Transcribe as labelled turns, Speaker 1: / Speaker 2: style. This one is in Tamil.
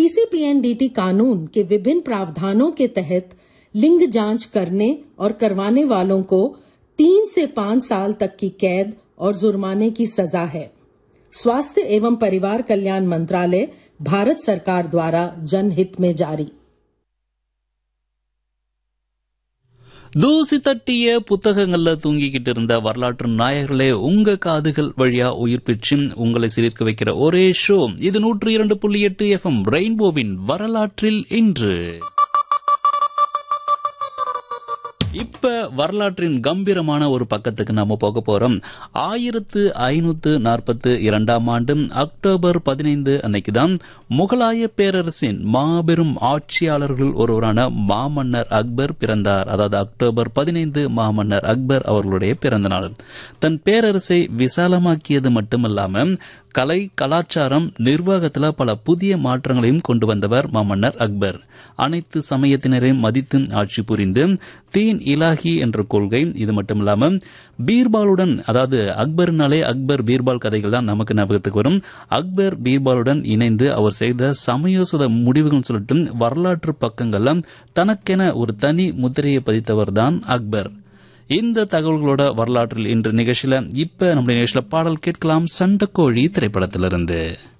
Speaker 1: पीसीपीएनडीटी कानून के विभिन्न प्रावधानों के तहत लिंग जांच करने और करवाने वालों को तीन से पांच साल तक की कैद और जुर्माने की सजा है स्वास्थ्य एवं परिवार कल्याण मंत्रालय भारत सरकार द्वारा जनहित में जारी
Speaker 2: தூசி தட்டிய புத்தகங்கள்ல தூங்கிக்கிட்டு இருந்த வரலாற்று நாயகர்களே உங்க காதுகள் வழியா உயிர் பெற்று உங்களை சிலிர்க்க வைக்கிற ஒரே ஷோ இது நூற்று இரண்டு புள்ளி எட்டு எஃப்எம் ரெயின்போவின் வரலாற்றில் இன்று இப்ப வரலாற்றின் கம்பீரமான ஒரு பக்கத்துக்கு நாம போக போறோம் ஆயிரத்து ஐநூத்து நாற்பத்து இரண்டாம் ஆண்டு அக்டோபர் பதினைந்து அன்னைக்கு தான் முகலாய பேரரசின் மாபெரும் ஆட்சியாளர்கள் ஒருவரான மாமன்னர் அக்பர் பிறந்தார் அதாவது அக்டோபர் பதினைந்து மாமன்னர் அக்பர் அவர்களுடைய பிறந்த நாள் தன் பேரரசை விசாலமாக்கியது மட்டுமல்லாம கலை கலாச்சாரம் நிர்வாகத்துல பல புதிய மாற்றங்களையும் கொண்டு வந்தவர் மாமன்னர் அக்பர் அனைத்து சமயத்தினரையும் மதித்து ஆட்சி புரிந்து தீன் இலாஹி என்ற கொள்கை இது மட்டும் இல்லாம பீர்பாலுடன் அதாவது அக்பர்னாலே அக்பர் பீர்பால் கதைகள் தான் நமக்கு ஞாபகத்துக்கு வரும் அக்பர் பீர்பாலுடன் இணைந்து அவர் செய்த சமயோசித முடிவுகள் சொல்லிட்டு வரலாற்று பக்கங்கள்ல தனக்கென ஒரு தனி முத்திரையை பதித்தவர் தான் அக்பர் இந்த தகவல்களோட வரலாற்றில் இன்று நிகழ்ச்சியில இப்ப நம்முடைய நிகழ்ச்சியில பாடல் கேட்கலாம் சண்டக்கோழி திரைப்படத்திலிருந்து